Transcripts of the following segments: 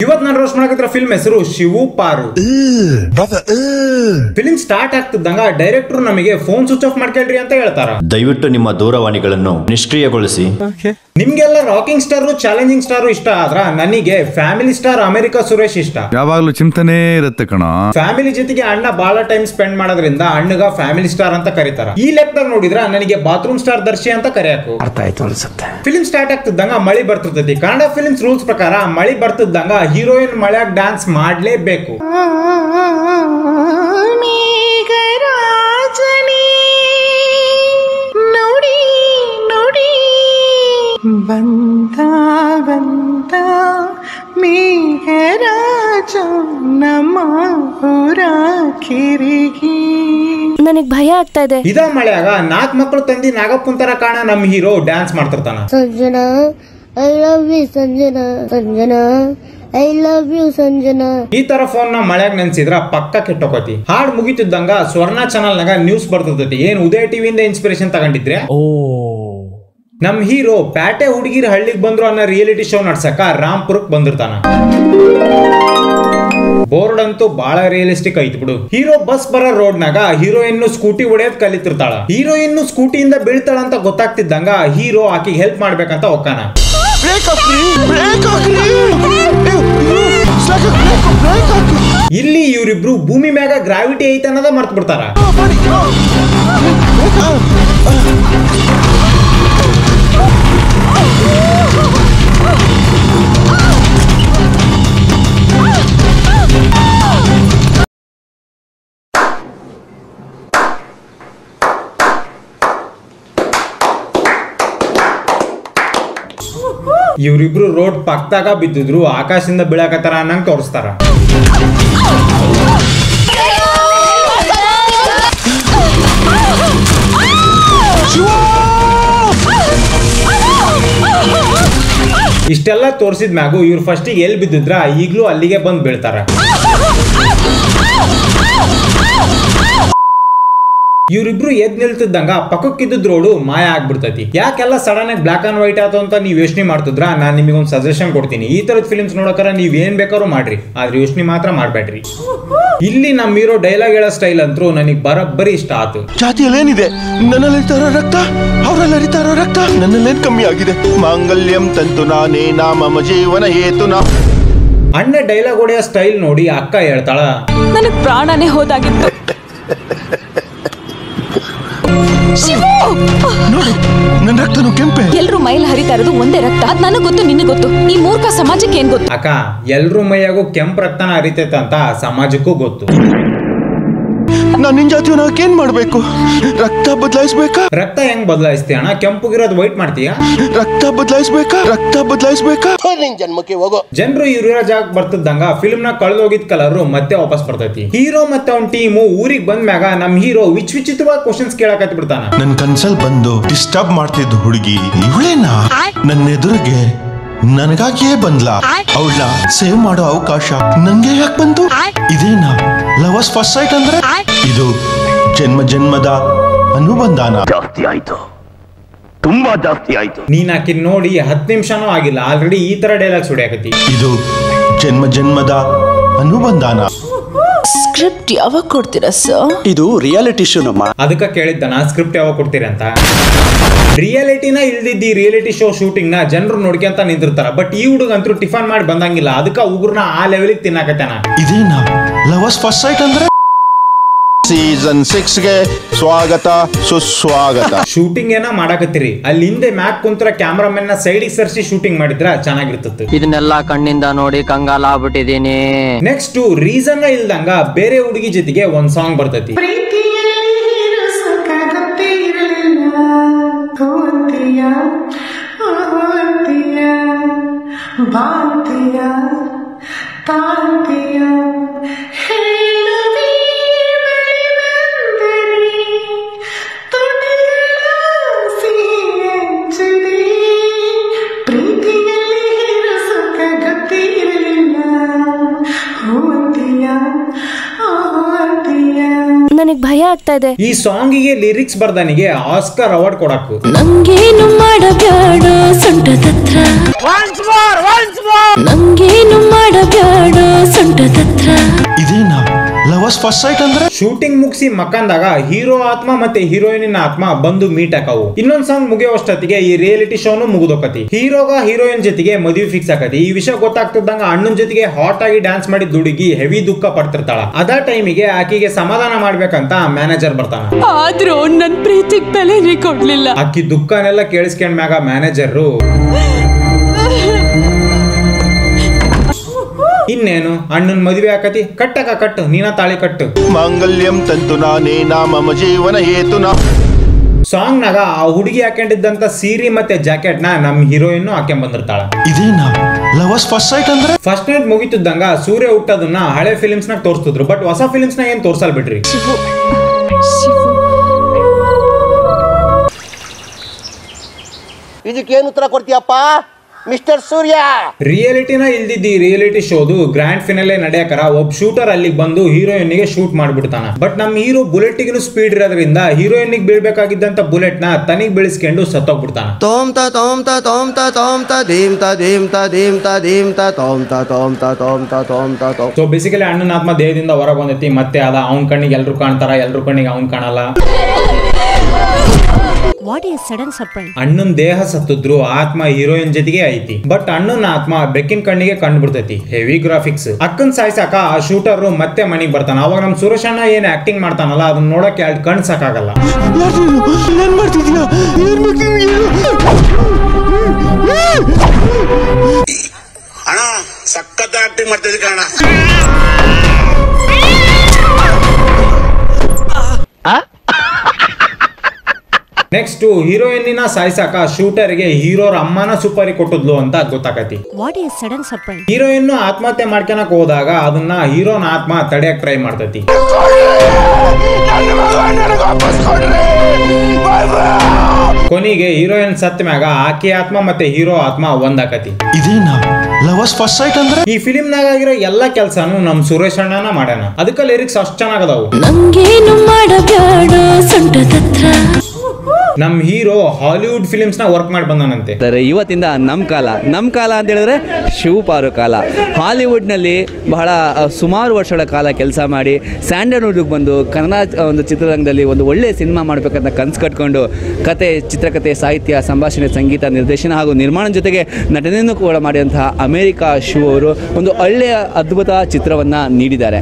ಇವತ್ ನಾನು roast ಮಾಡಕತ್ತಿರೋ film ಹೆಸರು ಶಿವು ಪಾರು ಫಿಲ್ಮ್ ಸ್ಟಾರ್ಟ್ ಆಗ್ತಿದ್ದಂಗ ಡೈರೆಕ್ಟರ್ ನಮಗೆ ಫೋನ್ ಸ್ವಿಚ್ ಆಫ್ ಮಾಡ್ಕೊಳ್ರಿ ಅಂತ ಹೇಳ್ತಾರ ದಯವಿಟ್ಟು ನಿಮ್ಮ ದೂರವಾಣಿಗಳನ್ನು ನಿಷ್ಕ್ರಿಯಗೊಳಿಸಿ ನಿಮ್ಗೆಲ್ಲ ರಾಕಿಂಗ್ ಸ್ಟಾರ್ ಚಾಲೆಂಜಿಂಗ್ ಸ್ಟಾರ್ ಇಷ್ಟ ಆದ್ರ ನನಗೆ ಫ್ಯಾಮಿಲಿ ಸ್ಟಾರ್ ಅಮೆರಿಕಾ ಸುರೇಶ್ ಇಷ್ಟ ಯಾವಾಗ್ಲೂ ಚಿಂತನೆ ಇರುತ್ತೆ ಕಣ ಫ್ಯಾಮಿಲಿ ಜೊತೆಗೆ ಅಣ್ಣ ಬಹಳ ಟೈಮ್ ಸ್ಪೆಂಡ್ ಮಾಡೋದ್ರಿಂದ ಅಣ್ಣಗ ಫ್ಯಾಮಿಲಿ ಸ್ಟಾರ್ ಅಂತ ಕರೀತಾರ ಈ ಲೆಕ್ಕದಾಗ ನೋಡಿದ್ರ ನನಗೆ ಬಾತ್ರೂಮ್ ಸ್ಟಾರ್ ದರ್ಶಿ ಅಂತ ಕರೆಯಕು ಅರ್ಥ ಆಯ್ತು ಅನ್ಸುತ್ತೆ ಫಿಲ್ಮ್ ಸ್ಟಾರ್ಟ್ ಆಗ್ತಿದ್ದಂಗ ಮಳಿ ಬರ್ತಿರ್ತೈತಿ ಕನ್ನಡ ಫಿಲ್ಮ್ಸ್ ರೂಲ್ಸ್ ಪ್ರಕಾರ ಮಳಿ ಬರ್ತಿದ್ದಂಗ ಹೀರೋಯಿನ್ ಮಳ್ಯಾಗ ಡ್ಯಾನ್ಸ್ ಮಾಡ್ಲೇಬೇಕು ಮೇಘರಾಜನೇ ನೋಡಿ ನೋಡಿ ಬಂದ ಬಂದ ಮೇಘರಾಜ ನಮ್ಮ ಊರ ಕಿರಿಗಿ ನನಗ್ ಭಯ ಆಗ್ತಾ ಇದೆ ಇದ ಮಳ್ಯಾಗ ನಾಲ್ಕ್ ಮಕ್ಳು ತಂದಿ ನಾಗಪ್ಪನ್ ತರ ಕಾಣ ನಮ್ ಹೀರೋ ಡ್ಯಾನ್ಸ್ ಮಾಡ್ತಿರ್ತಾನ Sanjana I love you Sanjana Sanjana I love you Sanjana ಈ ತರ ಫೋನ್ ನ ಮಳ್ಯಾಗ ನೆನ್ಸಿದ್ರ ಪಕ್ಕ ಕೆಟ್ಟೋಕತಿ ಹಾಡ್ ಮುಗಿತಿದ್ದಂಗ ಸ್ವರ್ಣ ಚಾನಲ್ ನಾಗ ನ್ಯೂಸ್ ಬರ್ತಿರ್ತೈತಿ ಏನ್ ಉದಯ ಟಿವಿಯಿಂದ ಇನ್ಸ್ಪಿರೇಷನ್ ತಗೊಂಡಿದ್ರೆ ನಮ್ ಹೀರೋ ಪ್ಯಾಟೆ ಹುಡುಗಿರ್ ಹಳ್ಳಿಗ್ ಬಂದ್ರು ಅನ್ನೋ ರಿಯಾಲಿಟಿ ಶೋ ನಡ್ಸಕ ರಾಮ್ಪುರಕ್ ಬಂದಿರ್ತಾನ ಬೋರ್ಡ್ ಅಂತೂ ಬಹಳ ರಿಯಲಿಸ್ಟಿಕ್ ಐತಿ ಬಿಡು ಹೀರೋ ಬಸ್ ಬರೋ ರೋಡ್ ನಾಗ ಹೀರೋಯಿನ್ ಸ್ಕೂಟಿ ಹೊಡೆಯೋದ್ ಕಲಿತಿರ್ತಾಳ ಹೀರೋಯಿನ್ ಸ್ಕೂಟಿಯಿಂದ ಬೀಳ್ತಾಳ ಅಂತ ಗೊತ್ತಾಗ್ತಿದ್ದಂಗ ಹೀರೋ ಆಕಿಗೆ ಹೆಲ್ಪ್ ಮಾಡ್ಬೇಕಂತ ಒಕ್ಕಾನ ಇಲ್ಲಿ ಇವ್ರಿಬ್ರು ಭೂಮಿ ಮ್ಯಾಗ ಗ್ರಾವಿಟಿ ಐತೆ ಅನ್ನೋದ ಮರ್ತ್ ಬಿಡ್ತಾರ ಇವ್ರಿಬ್ರು ರೋಡ್ ಪಕ್ಕದಾಗ ಬಿದ್ದಿದ್ರು ಆಕಾಶದಿಂದ ಬೀಳಾಕತ್ತಾರ ಅನ್ನಂಗ್ ತೋರಿಸ್ತಾರ ಇಷ್ಟೆಲ್ಲ ತೋರಿಸಿದ ಮ್ಯಾಗು ಇವ್ರು ಫಸ್ಟಿಗೆ ಎಲ್ಲಿ ಬಿದ್ದಿದ್ರ ಈಗ್ಲೂ ಅಲ್ಲಿಗೆ ಬಂದ್ ಬೀಳ್ತಾರ ಇವ್ರಿಬ್ರು ಎದ್ ನಿಲ್ತಿದ್ದಂಗ ಪಕ್ಕಕ್ಕಿದ್ದ ರೋಡು ಮಾಯ ಆಗ್ಬಿಡ್ತೈತಿ ಯಾಕೆಲ್ಲ ಸಡನ್ ಆಗಿ ಬ್ಲಾಕ್ ಅಂಡ್ ವೈಟ್ ಆಯ್ತು ಅಂತ ನೀವ್ ಯೋಚನೆ ಮಾಡ್ತಿದ್ರ ನಾನ್ ನಿಮಗೆ ಒಂದು ಸಜೆಷನ್ ಕೊಡ್ತೀನಿ ಈ ತರದ ಫಿಲ್ಮ್ಸ್ ನೋಡಕರ ನೀವ್ ಏನ್ ಬೇಕಾದ್ರೂ ಮಾಡ್ರಿ ಆದ್ರೆ ಯೋಚನೆ ಮಾತ್ರ ಮಾಡ್ಬೇಡ್ರಿ ಇಲ್ಲಿ ನಮ್ ಹೀರೋ ಡೈಲಾಗ್ ಹೇಳೋ ಸ್ಟೈಲ್ ಅಂತೂ ನನಗೆ ಬರಬ್ಬರಿ ಇಷ್ಟ ಆತು ಜಾತಿಯಲ್ಲಿ ಏನಿದೆ ನನ್ನಲ್ಲಿ ಹರಿತಾ ಇರೋ ರಕ್ತ ಅವರಲ್ಲಿ ಹರಿತಾ ಇರೋ ರಕ್ತ ನನ್ನಲ್ಲೇನ್ ಕಮ್ಮಿ ಆಗಿದೆ ಮಾಂಗಲ್ಯಂ ತಂತು ನಾನೇ ನಾಮ ಜೀವನ ಹೇತುನಾ ಅಣ್ಣ ಡೈಲಾಗ್ ಹೊಡೆಯೋ ಸ್ಟೈಲ್ ನೋಡಿ ಅಕ್ಕ ಹೇಳ್ತಾಳ ನನಗ್ ಪ್ರಾಣನೇ ಹೋದಾಗಿತ್ತು ಶಿವು ನೋಡು ನನ್ನ ರಕ್ತನು ಕೆಂಪೆ ಎಲ್ರು ಮೈಲ್ ಹರಿತಾ ಇರೋದು ಒಂದೇ ರಕ್ತ ಅದ್ ನನಗ್ ಗೊತ್ತು ನಿನಗ್ ಗೊತ್ತು ಈ ಮೂರ್ಖ ಸಮಾಜಕ್ಕೆ ಏನ್ ಗೊತ್ತು ಅಕ್ಕ ಎಲ್ರ ಮೈಯಾಗೂ ಕೆಂಪ್ ರಕ್ತನ ಹರಿತೈತೆ ಅಂತ ಸಮಾಜಕ್ಕೂ ಗೊತ್ತು ನಾನ್ ನಿನ್ ಜಾತಿಯವನಾಗಕ್ಕೆ ಏನ್ ಮಾಡ್ಬೇಕು ರಕ್ತ ಬದಲಾಯಿಸ್ಬೇಕಾ ರಕ್ತ ಹೆಂಗ್ ಬದಲಾಯಿಸ್ತೀಯ ಅಣ್ಣ ಕೆಂಪುಗಿರೋದು ವೈಟ್ ಮಾಡ್ತೀಯ ರಕ್ತ ಬದಲಾಯಿಸ್ಬೇಕಾ ರಕ್ತ ಬದಲಾಯಿಸ್ಬೇಕಾ ನಿನ್ ಜನ್ಮಕ್ಕೆ ಹೋಗೋ ಜನರು ಇವ್ರಿರೋ ಜಾಗಕ್ಕೆ ಬರ್ತಿದ್ದಂಗ ಫಿಲ್ಮ್ ನ ಕಳೆದೋಗಿದ್ ಕಲರ್ ಮತ್ತೆ ವಾಪಸ್ ಬರ್ತೈತಿ ಹೀರೋ ಮತ್ತೆ ಅವ್ನ ಟೀಮು ಊರಿಗೆ ಬಂದ್ಮ್ಯಾಗ ನಮ್ ಹೀರೋ ವಿಚ್ ವಿಚಿತ್ರವಾಗಿ ಕ್ವಶನ್ಸ್ ಕೇಳಕತ್ತಿ ಬಿಡ್ತಾನ ನನ್ ಕನ್ಸಲ್ ಬಂದು ಡಿಸ್ಟರ್ಬ್ ಮಾಡ್ತಿದ್ದು ಹುಡುಗಿ ಇವಳೇನಾ ನನ್ನ ಎದುರಿಗೆ ನನಗಾಗಿಯೇ ಬಂದ್ಲ ಅವಳ ಸೇವ್ ಮಾಡೋ ಅವಕಾಶ ನಂಗೆ ಯಾಕೆ ಬಂತು ಇದೇನಾ ಲವರ್ಸ್ ಫಸ್ಟ್ ಸೈಟ್ ಅಂದ್ರೆ ಇದು ಜನ್ಮ ಜನ್ಮದ ಅನುಬಂಧಾನ ಜಾಸ್ತಿ ಆಯ್ತು ತುಂಬಾ ಜಾಸ್ತಿ ಆಯ್ತು ನೀನ್ ಆಕಿನ್ ನೋಡಿ ಹತ್ತು ನಿಮಿಷನೂ ಆಗಿಲ್ಲ ಆಲ್ರೆಡಿ ಈ ತರ ಡೈಲಾಗ್ಸ್ ಹೊಡಿಯಾಕತಿ ಇದು ಜನ್ಮ ಜನ್ಮದ ಅನುಬಂಧಾನ ಸ್ಕ್ರಿಪ್ಟ್ ಯಾವಾಗ ಕೊಡ್ತೀರಾ ಸರ್ ಇದು ರಿಯಾಲಿಟಿ ಶೋ ನಮ್ಮ ಅದಕ್ಕೆ ಕೇಳಿದ್ದನ ಸ್ಕ್ರಿಪ್ಟ್ ಯಾವಾಗ ಕೊಡ್ತೀರಿ ಅಂತ ರಿಯಾಲಿಟಿನ ಇಲ್ದಿದ್ದಿ ರಿಯಾಲಿಟಿ ಶೋ ಶೂಟಿಂಗ್ ನ ಜನರು ನೋಡ್ಕೊಂತ ನಿಂತಿರ್ತಾರ ಬಟ್ ಈ ಹುಡುಗ ಅಂತೂ ಟಿಫನ್ ಮಾಡಿ ಬಂದಂಗಿಲ್ಲ ಅದಕ್ಕೆ ಉಗುರ್ನ ಆ ಲೆವೆಲಿಗೆ ತಿನ್ನಾಕತ್ತಾನ ಇದೇನಾ ಲವರ್ಸ್ ಫಸ್ಟ್ ಸೈಟ್ ಅಂದ್ರೆ ಸೀಸನ್ ಸಿಕ್ಸ್ ಗೆ ಸ್ವಾಗತ ಸುಸ್ವಾಗತ ಶೂಟಿಂಗ್ ಏನ ಮಾಡಾಕತ್ತೀರಿ ಅಲ್ಲಿ ಹಿಂದೆ ಮ್ಯಾಕ್ ಕುಂತರ ಕ್ಯಾಮ್ರಾಮನ್ ನ ಸೈಡಿಗೆ ಸರ್ಸಿ ಶೂಟಿಂಗ್ ಮಾಡಿದ್ರ ಚೆನ್ನಾಗಿರ್ತಿತ್ತು ಇದನ್ನೆಲ್ಲ ಕಣ್ಣಿಂದ ನೋಡಿ ಕಂಗಾಲ ಆಗ್ಬಿಟ್ಟಿದೀನಿ ನೆಕ್ಸ್ಟ್ ರೀಸನ್ ಇಲ್ದಂಗ ಬೇರೆ ಹುಡುಗಿ ಜೊತೆಗೆ ಒಂದ್ ಸಾಂಗ್ ಬರ್ತೈತಿ ಪ್ರೀತಿಯಲ್ಲಿ ಇರೋ ಸುಖ ಗೊತ್ತೇ ಇರಲಿಲ್ಲ ಹೋಗ್ತೀಯ ಹೋಗ್ತೀಯ ಬಾಂತೀಯ ತಾಂತೀಯ ಹೇಳುವಿ ಬಂದರಿ ತುಟಿಗಳ ಸಿಹಿಯಂಚಿದೆ ಪ್ರೀತಿಯಲ್ಲಿ ಇರೋ ಸುಖ ಗೊತ್ತೇ ಇರಲಿಲ್ಲ ಹೋಗ್ತೀಯ ಹೋಗ್ತೀಯ ನನಗ್ ಭಯ ಆಗ್ತಾ ಇದೆ ಈ ಸಾಂಗಿಗೆ ಲಿರಿಕ್ಸ್ ಬರ್ದನಿಗೆ ಆಸ್ಕರ್ ಅವಾರ್ಡ್ ಕೊಡಾಕು ನಂಗೇನು ಮಾಡಬ್ಯಾಡ ಸೊಂಟದತ್ರ ನಂಗೇನು ಮಾಡಬ್ಯಾಡ ಲವರ್ಸ್ ಫಸ್ಟ್ ಸೈಟ್ ಅಂದ್ರೆ ಶೂಟಿಂಗ್ ಮುಗಿಸಿ ಮಕ್ಕಂದಾಗ ಹೀರೋ ಆತ್ಮ ಮತ್ತೆ ಹೀರೋಯಿನ್ ಆತ್ಮ ಬಂದು ಮೀಟ್ ಆಕವು ಇನ್ನೊಂದ್ ಸಾಂಗ್ ಮುಗಿಯೋಷ್ಟೊತ್ತಿಗೆ ಈ ರಿಯಾಲಿಟಿ ಶೋನು ಮುಗಿದೋಕತಿ ಹೀರೋಗ ಹೀರೋಯಿನ್ ಜೊತೆಗೆ ಮದುವೆ ಫಿಕ್ಸ್ ಆಕತಿ ಈ ವಿಷಯ ಗೊತ್ತಾಗ್ತಿದ್ದಂಗ ಅಣ್ಣನ ಜೊತೆಗೆ ಹಾಟ್ ಆಗಿ ಡ್ಯಾನ್ಸ್ ಮಾಡಿದ ಹುಡುಗಿ ಹೆವಿ ದುಃಖ ಪಡ್ತಿರ್ತಾಳ ಅದ ಟೈಮಿಗೆ ಆಕಿಗೆ ಸಮಾಧಾನ ಮಾಡ್ಬೇಕಂತ ಮ್ಯಾನೇಜರ್ ಬರ್ತಾನ ಆದ್ರೂ ನನ್ ಪ್ರೀತಿಗ್ ಬೆಲೆನೇ ಕೊಡ್ಲಿಲ್ಲ ಅಕ್ಕಿ ದುಃಖನೆಲ್ಲ ಕೇಳಿಸ್ಕೊಂಡ್ ಮ್ಯಾಗ ಮ್ಯಾನೇಜರ್ ಇನ್ನೇನು ಅಣ್ಣನ್ ಮದುವೆ ಆಕತಿ ಕಟ್ಟಕ ಕಟ್ಟು ನೀನ ತಾಳಿ ಕಟ್ಟು ಮಾಂಗಲ್ಯಂ ತಂತು ನಾನೇ ಮಮ ಜೀವನ ಹೇತುನಾ ಸಾಂಗ್ ನಾಗ ಆ ಹುಡುಗಿ ಹಾಕೊಂಡಿದ್ದಂತ ಸೀರೆ ಮತ್ತೆ ಜಾಕೆಟ್ ನ ನಮ್ ಹೀರೋಯಿನ್ ಹಾಕೊಂಡ್ ಬಂದಿರ್ತಾಳ ಇದೇನಾ ಲವರ್ಸ್ ಫಸ್ಟ್ ಸೈಟ್ ಅಂದ್ರೆ ಫಸ್ಟ್ ನೈಟ್ ಮುಗಿತಿದ್ದಂಗ ಸೂರ್ಯ ಹುಟ್ಟೋದನ್ನ ಹಳೆ ಫಿಲಿಮ್ಸ್ ನಾಗ ತೋರಿಸ್ತಿದ್ರು ಬಟ್ ಹೊಸ ಫಿಲಿಮ್ಸ್ ನ ಏನ್ ತೋರ್ಸಲ್ ಬಿಡ್ರಿ ಇದಕ್ಕೇನು ಉತ್ತರ ಕೊಡ್ತೀಯಪ್ಪ ಮಿಸ್ಟರ್ ಸೂರ್ಯ ರಿಯಾಲಿಟಿನ ಇಲ್ದಿದ್ದಿ ರಿಯಾಲಿಟಿ ಶೋದು ಗ್ರ್ಯಾಂಡ್ ಫಿನಲೆ ನಡೆಯಕರ ಒಬ್ಬ ಶೂಟರ್ ಅಲ್ಲಿಗೆ ಬಂದು ಹೀರೋಯಿನ್ ಗೆ ಶೂಟ್ ಮಾಡ್ಬಿಡ್ತಾನ ಬಟ್ ನಮ್ ಹೀರೋ ಬುಲೆಟ್ ಗಿನು ಸ್ಪೀಡ್ ಇರೋದ್ರಿಂದ ಹೀರೋಯಿನ್ ಬೀಳ್ಬೇಕಾಗಿದ್ದಂತ ಬುಲೆಟ್ ನ ತನಿಗ್ ಬೆಳೆಸ್ಕೊಂಡು ಸತ್ತೋಗ್ಬಿಡ್ತಾನ ತೋಮ್ತ ತೋಮ್ತ ತೋಮ್ತ ತೋಮ್ತ ಧೀಮ್ತ ಧೀಮ್ತ ಧೀಮ್ತ ಧೀಮ್ತ ತೋಮ್ತ ತೋಮ್ತ ತೋಮ್ತ ತೋಮ್ತ ತೋಮ್ ಸೊ ಬೇಸಿಕಲಿ ಅಣ್ಣನ ಆತ್ಮ ದೇಹದಿಂದ ಹೊರಗೆ ಬಂದೈತಿ ಮತ್ತೆ ಅದ ಅವ್ನ ಕಣ್ಣಿಗೆ ಎಲ್ರು ಕಾಣ್ತಾರ ಎಲ್ರು ಕಣ್ಣಿಗೆ ಅವ್ನ್ ಕಾಣಲ್ಲ ವಾಟ್ ಈಸ್ ಸಡನ್ ಸರ್ಪ್ರೈಸ್ ಅಣ್ಣನ್ ದೇಹ ಸತ್ತಿದ್ರು ಆತ್ಮ ಹೀರೋಯಿನ್ ಜೊತೆಗೆ ಐತಿ ಬಟ್ ಅಣ್ಣನ ಆತ್ಮ ಬೆಕ್ಕಿನ ಕಣ್ಣಿಗೆ ಕಂಡು ಬಿಡ್ತೈತಿ ಹೆವಿ ಗ್ರಾಫಿಕ್ಸ್ ಅಕ್ಕನ್ ಸಾಯ್ಸಾಕ ಆ ಶೂಟರ್ ಮತ್ತೆ ಮನೆಗ್ ಬರ್ತಾನ ಅವಾಗ ನಮ್ ಸುರೇಶ್ ಅಣ್ಣ ಏನ್ ಆಕ್ಟಿಂಗ್ ಮಾಡ್ತಾನಲ್ಲ ಅದನ್ನ ನೋಡಕ್ಕೆ ಎರಡು ಕಣ್ ಸಾಕಾಗಲ್ಲ ಏನ್ ಮಾಡ್ತಿದ್ಯಾ ಏನ್ ಮಾಡ್ತಿದ್ಯಾ ಅಣ್ಣ ಸಖತ್ ಆಕ್ಟಿಂಗ್ ಮಾಡ್ತಿದ್ದೆ ಕಣ ನೆಕ್ಸ್ಟ್ ಹೀರೋಯಿನ್ನ ಸಾಯ್ಸಾಕ ಶೂಟರ್ಗೆ ಹೀರೋರ್ ಅಮ್ಮನ ಸುಪಾರಿ ಕೊಟ್ಟದ್ಲು ಅಂತ ಗೊತ್ತಾಕತಿ what is sudden surprise heroine ಆತ್ಮಹತ್ಯೆ ಮಾಡ್ಕೊಳಕ್ ಹೋದಾಗ ಅದನ್ನ ಹೀರೋನ ಆತ್ಮ ತಡೆಯಕ್ ಟ್ರೈ ಮಾಡ್ತೈತಿ ಕೊನೆಗೆ ಹೀರೋಯಿನ್ ಸತ್ ಮ್ಯಾಗ ಆಕೆ ಆತ್ಮ ಮತ್ತೆ ಹೀರೋ ಆತ್ಮ ಒಂದಾಕತಿ ಇದೇನಾ ಲವರ್ಸ್ ಫಸ್ಟ್ ಸೈಟ್ ಅಂದ್ರೆ ಈ ಫಿಲಿಂ ನಾಗ ಆಗಿರೋ ಎಲ್ಲಾ ಕೆಲ್ಸಾನು ನಮ್ ಸುರೇಶ್ ಅಣ್ಣನ ಮಾಡ್ಯಾನ ಅದಕ್ಕ ಲಿರಿಕ್ಸ್ ಅಷ್ಟ್ ಚೆನ್ನಾಗದಾವು ನಂಗೇನು ಮಾಡಬ್ಯಾಡ ಸೊಂಟದತ್ರ ನಮ್ ಹೀರೋ ಹಾಲಿವುಡ್ ಫಿಲಿಮ್ಸ್ ನ ವರ್ಕ್ ಮಾಡಿ ಬಂದಾನಂತೆ ಸರ್ ಇವತ್ತಿಂದ ನಮ್ಮ ಕಾಲ ನಮ್ಮ ಕಾಲ ಅಂತ ಹೇಳಿದ್ರೆ ಶಿವಪಾರು ಕಾಲ ಹಾಲಿವುಡ್ನಲ್ಲಿ ಬಹಳ ಆ, ಸುಮಾರು ವರ್ಷಗಳ ಕಾಲ ಕೆಲಸ ಮಾಡಿ ಸ್ಯಾಂಡಲ್ವುಡ್ಗೆ ಬಂದು ಕನ್ನಡ ಆ, ಒಂದು ಚಿತ್ರರಂಗದಲ್ಲಿ ಒಂದು ಒಳ್ಳೆಯ ಸಿನಿಮಾ ಮಾಡಬೇಕಂತ ಕನಸು ಕಟ್ಕೊಂಡು ಕತೆ ಚಿತ್ರಕಥೆ ಸಾಹಿತ್ಯ ಸಂಭಾಷಣೆ ಸಂಗೀತ ನಿರ್ದೇಶನ ಹಾಗೂ ನಿರ್ಮಾಣ ಜೊತೆಗೆ ನಟನೆಯನ್ನು ಕೂಡ ಮಾಡಿದಂತಹ ಅಮೇರಿಕಾ ಶಿವ ಅವರು ಒಂದು ಒಳ್ಳೆಯ ಅದ್ಭುತ ಚಿತ್ರವನ್ನು ನೀಡಿದ್ದಾರೆ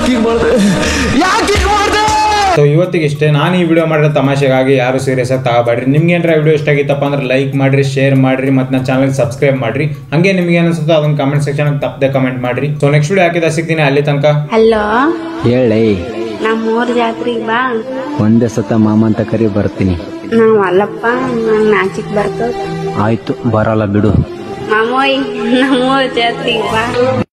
ಸೊ ಇವತ್ತಿಗೆ ಇಷ್ಟೇ ನಾನು ಈ ವಿಡಿಯೋ ಮಾಡಿರೋ ತಮಾಷೆಗಾಗಿ ಯಾರು ಸೀರಿಯಸ್ ಆಗಿ ತಗೋಬೇಡ್ರಿ ನಿಮ್ಗೆ ಏನಾರ ವಿಡಿಯೋ ಇಷ್ಟ ಆಗಿತ್ತಪ್ಪ ಅಂದ್ರೆ ಲೈಕ್ ಮಾಡ್ರಿ ಶೇರ್ ಮಾಡ್ರಿ ಮತ್ತೆ ನನ್ನ ಚಾನಲ್ ಸಬ್ಸ್ಕ್ರೈಬ್ ಮಾಡ್ರಿ ಹಂಗೆ ನಿಮ್ಗೆ ಅನಿಸುತ್ತೋ ಅದನ್ನ ಕಮೆಂಟ್ ಸೆಕ್ಷನ್ ತಪ್ಪದೆ ಕಮೆಂಟ್ ಮಾಡ್ರಿ ಸೊ ನೆಕ್ಸ್ಟ್ ವಿಡಿಯೋ ಹಾಕಿದ ಸಿಗ್ತೀನಿ ಅಲ್ಲಿ ತನಕ ಹಲೋ ಹೇಳಿ ನಮ್ಮೂರ್ ಜಾತ್ರೆಗೆ ಬಾ ಒಂದೇ ಸತ ಮಾಮ ಅಂತ ಕರಿ ಬರ್ತೀನಿ ನಾವ್ ಅಲ್ಲಪ್ಪ ನಂಗ್ ನಾಚಿಕ್ ಬರ್ತದ ಆಯ್ತು ಬರಲ್ಲ ಬಿಡು ಮಾಮೋಯ್ ನಮ್ಮೂರ್ ಜಾತ್ರೆಗೆ ಬಾ